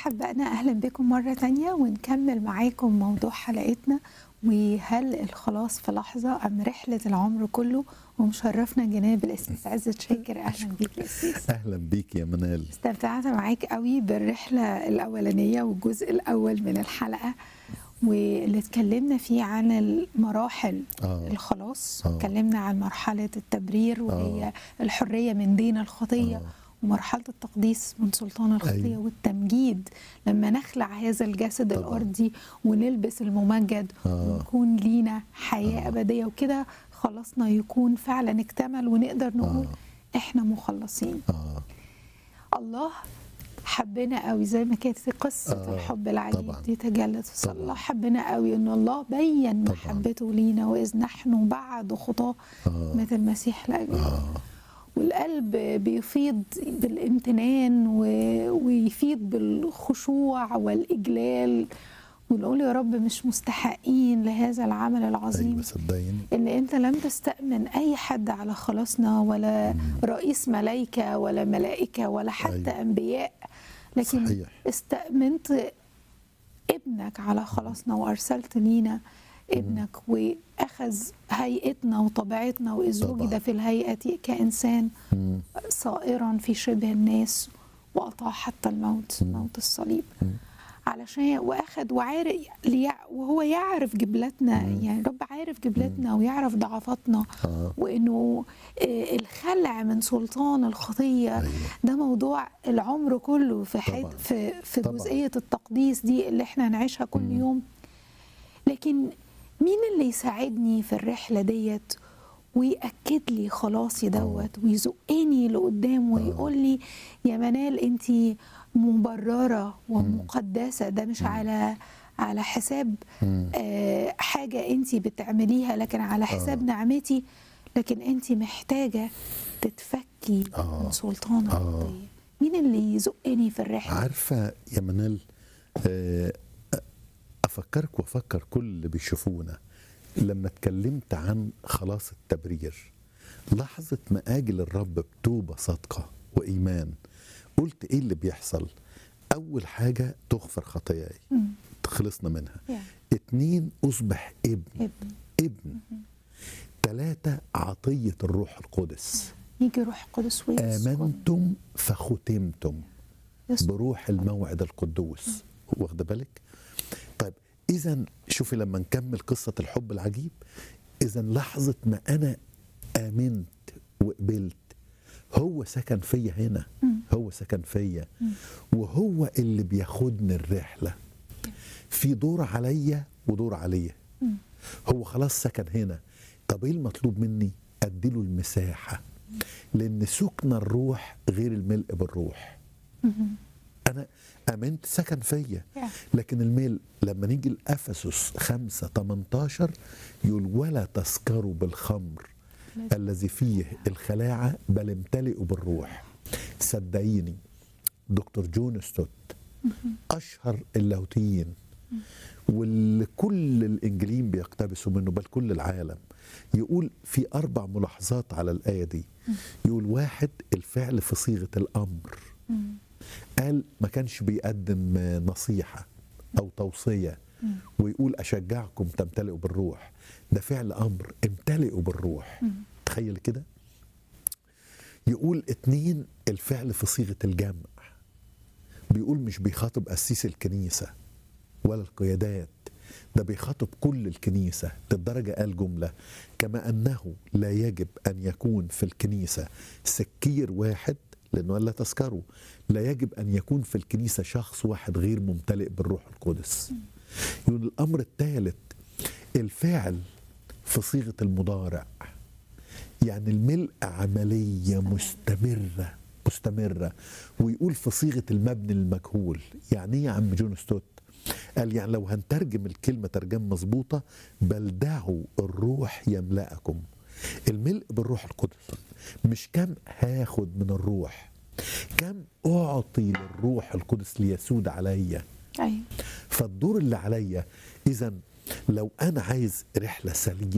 أحبائنا أهلا بكم مرة تانية ونكمل معاكم موضوع حلقتنا وهل الخلاص في لحظة أم رحلة العمر كله ومشرفنا جناب الأسيس عزت شاكر أهلا بيك الأسيس اهلا بيك يا منال استمتعت معاك قوي بالرحلة الأولانية والجزء الأول من الحلقة واللي اتكلمنا فيه عن المراحل آه. الخلاص آه. اتكلمنا عن مرحلة التبرير وهي آه. الحرية من دين الخطية آه. ومرحلة التقديس من سلطان الخطية أيوة. والتمجيد لما نخلع هذا الجسد طبعاً. الأرضي ونلبس الممجد آه. ونكون لينا حياة آه. أبدية وكده خلاصنا يكون فعلا اكتمل ونقدر نقول آه. احنا مخلصين اه الله حبنا قوي زي ما كانت في قصة آه، الحب العجيب طبعاً. دي تجلت في طبعاً. الله حبنا قوي ان الله بين طبعاً. محبته لينا واذ نحن بعد خطاه آه. مات المسيح لاجلنا اه والقلب بيفيض بالامتنان و- ويفيض بالخشوع والإجلال ونقول يا رب مش مستحقين لهذا العمل العظيم ايوه صدقيني ان انت لم تستأمن اي حد على خلاصنا ولا رئيس ملائكة ولا ملائكة ولا حتى أيوة. انبياء لكن صحيح. استأمنت ابنك على خلاصنا وارسلت لينا ابنك واخذ هيئتنا وطبيعتنا واذ طبعاً. وجد في الهيئه كانسان مم. صائرا في شبه الناس واطاع حتى الموت مم. موت الصليب مم. علشان واخد وعارف ليع- وهو يعرف جبلتنا مم. يعني رب عارف جبلتنا ويعرف ضعفاتنا اه وانه آه، الخلع من سلطان الخطيه ايوه ده موضوع العمر كله في حيث طبعاً. في في طبعاً. جزئيه التقديس دي اللي احنا نعيشها كل مم. يوم لكن مين اللي يساعدني في الرحله ديت ويأكد لي خلاصي دوت ويزقني لقدام ويقول لي يا منال انت مبرره ومقدسه ده مش على على حساب مم. آه، حاجه انت بتعمليها لكن على حساب آه. نعمتي لكن انت محتاجه تتفكي آه. من سلطان آه. الخطيه مين اللي يزقني في الرحله عارفه يا منال آه، افكرك وافكر كل اللي بيشوفونا لما اتكلمت عن خلاص التبرير لحظه ما اجي للرب بتوبه صادقه وايمان قلت ايه اللي بيحصل اول حاجه تغفر خطاياي مم. خلصنا منها يعني اتنين اصبح ابن ابن ابن ثلاثة عطية الروح القدس يجي روح قدس ويسكن آمنتم فختمتم يسكن. بروح الموعد القدوس واخد بالك طيب إذا شوفي لما نكمل قصة الحب العجيب إذا لحظة ما أنا آمنت وقبلت هو سكن فيا هنا مم. هو سكن فيا وهو اللي بياخدني الرحلة في دور عليا ودور عليه مم. هو خلاص سكن هنا طب ايه المطلوب مني اديله المساحه لان سكن الروح غير الملء بالروح مهم. انا امنت سكن فيا يعني. لكن الملء لما نيجي لافسس 5 18 يقول ولا تسكروا بالخمر الذي فيه الخلاعه بل امتلئوا بالروح صدقيني دكتور جون ستوت اشهر اللاهوتيين واللي كل الانجليين بيقتبسوا منه بل كل العالم يقول في اربع ملاحظات على الايه دي يقول واحد الفعل في صيغه الامر مم. قال ما كانش بيقدم نصيحه او توصيه ويقول اشجعكم تمتلئوا بالروح ده فعل امر امتلئوا بالروح تخيل كده يقول اتنين الفعل في صيغه الجمع بيقول مش بيخاطب قسيس الكنيسه ولا القيادات ده بيخاطب كل الكنيسة للدرجة قال جملة كما أنه لا يجب أن يكون في الكنيسة سكير واحد لأنه لا تذكروا لا يجب أن يكون في الكنيسة شخص واحد غير ممتلئ بالروح القدس يقول الأمر الثالث الفعل في صيغة المضارع يعني الملء عملية مستمرة مستمرة ويقول في صيغة المبني المجهول يعني ايه يا عم جون ستوت قال يعني لو هنترجم الكلمة ترجمة مظبوطة بل دعوا الروح يملأكم الملء بالروح القدس مش كم هاخد من الروح كم أعطي للروح القدس ليسود عليا ايوه فالدور اللي عليا إذا لو أنا عايز رحلة سليمة